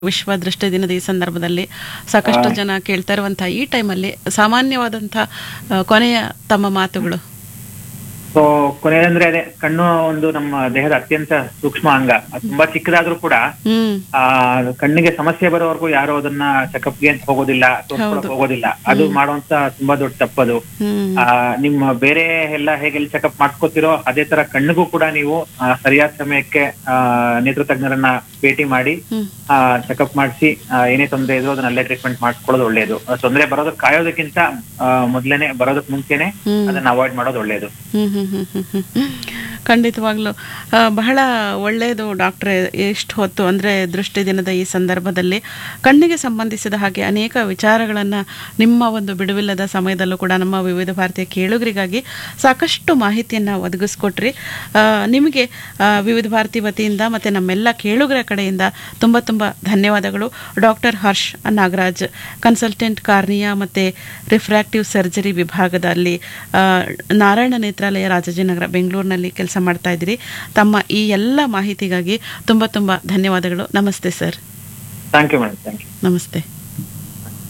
ವಿಶ್ವ ದೃಷ್ಟಿ ದಿನದ ಈ ಸಂದರ್ಭದಲ್ಲಿ ಸಾಕಷ್ಟು ಜನ ಕೇಳ್ತಾ ಇರುವಂತಹ ಈ ಟೈಮಲ್ಲಿ ಸಾಮಾನ್ಯವಾದಂತಹ ಆ, ಕೊನೆಯ ತಮ್ಮ ಮಾತುಗಳು ಸೊ ಕೊನೆಯದಂದ್ರೆ ಅದೇ ಕಣ್ಣು ಒಂದು ನಮ್ಮ ದೇಹದ ಅತ್ಯಂತ ಸೂಕ್ಷ್ಮ ಅಂಗ ಅದು ತುಂಬಾ ಚಿಕ್ಕದಾದ್ರೂ ಕೂಡ ಹ್ಮ್ ಆ ಕಣ್ಣಿಗೆ ಸಮಸ್ಯೆ ಬರೋವರೆಗೂ ಯಾರು ಅದನ್ನ ಚೆಕಪ್ಗೆ ಅಂತ ಹೋಗೋದಿಲ್ಲ ತೋರ್ಸ್ಕೊಳಕ್ ಹೌದು. ಹೋಗೋದಿಲ್ಲ ಅದು ಮಾಡುವಂತ ತುಂಬಾ ದೊಡ್ಡ ತಪ್ಪದು ಹ್ಮ್ ಆ ನಿಮ್ಮ ಬೇರೆ ಎಲ್ಲ ಹೇಗೆ ಚೆಕಪ್ ಮಾಡ್ಕೋತಿರೋ ಅದೇ ತರ ಕಣ್ಣಿಗೂ ಕೂಡ ನೀವು ಆ, ಸರಿಯಾದ ಸಮಯಕ್ಕೆ ಆ ನೇತ್ರ ತಜ್ಞರನ್ನ ಭೇಟಿ ಮಾಡಿ ಹ್ಮ್ ಆ ಚೆಕಪ್ ಮಾಡಿಸಿ ಏನೇ ತೊಂದರೆ ಇದ್ರು ಅದನ್ನ ಅಲ್ಲೇ ಟ್ರೀಟ್ಮೆಂಟ್ ಮಾಡ್ಕೊಳ್ಳೋದು ಒಳ್ಳೇದು ಆ, ತೊಂದರೆ ಬರೋದಕ್ಕೆ ಕಾಯೋದಕ್ಕಿಂತ ಆ, ಮೊದ್ಲೇನೆ ಬರೋದಕ್ ಮುಂಚೆನೆ ಹ್ಮ್. ಅದನ್ನ ಅವಾಯ್ಡ್ ಮಾಡೋದು ಒಳ್ಳೇದು ಹ್ಮ್ ಹ್ಮ್ ಹ್ಮ್ ಹ್ಮ್ ಹ್ಮ್ ಹ್ಮ್. ಖಂಡಿತವಾಗ್ಲೂ ಆ, ಬಹಳ ಒಳ್ಳೆಯದು ಡಾಕ್ಟ್ರೆ ಎಷ್ಟು ಹೊತ್ತು ಅಂದರೆ ದೃಷ್ಟಿ ದಿನದ ಈ ಸಂದರ್ಭದಲ್ಲಿ ಕಣ್ಣಿಗೆ ಸಂಬಂಧಿಸಿದ ಹಾಗೆ ಅನೇಕ ವಿಚಾರಗಳನ್ನು ನಿಮ್ಮ ಒಂದು ಬಿಡುವಿಲ್ಲದ ಸಮಯದಲ್ಲೂ ಕೂಡ ನಮ್ಮ ವಿವಿಧ ಭಾರತೀಯ ಕೇಳುಗರಿಗಾಗಿ ಸಾಕಷ್ಟು ಮಾಹಿತಿಯನ್ನು ಒದಗಿಸ್ಕೊಟ್ರಿ ಆ, ನಿಮಗೆ ಆ, ವಿವಿಧ ಭಾರತಿ ವತಿಯಿಂದ ಮತ್ತು ನಮ್ಮೆಲ್ಲ ಕೇಳುಗರ ಕಡೆಯಿಂದ ತುಂಬ ತುಂಬ ಧನ್ಯವಾದಗಳು doctor Harsh Nagaraj consultant cornea ಮತ್ತು ರಿಫ್ರಾಕ್ಟಿವ್ ಸರ್ಜರಿ ವಿಭಾಗದಲ್ಲಿ ಆ, ನಾರಾಯಣ ನೇತ್ರಾಲಯ ರಾಜಾಜಿನಗರ ಬೆಂಗಳೂರಿನಲ್ಲಿ ಕೆಲಸ ಮಾಡ್ತಾ ಇದ್ದೀರಿ ತಮ್ಮ ಈ ಎಲ್ಲ ಮಾಹಿತಿಗಾಗಿ ತುಂಬ ತುಂಬ ಧನ್ಯವಾದಗಳು ನಮಸ್ತೆ sir thank you madam thank you ನಮಸ್ತೆ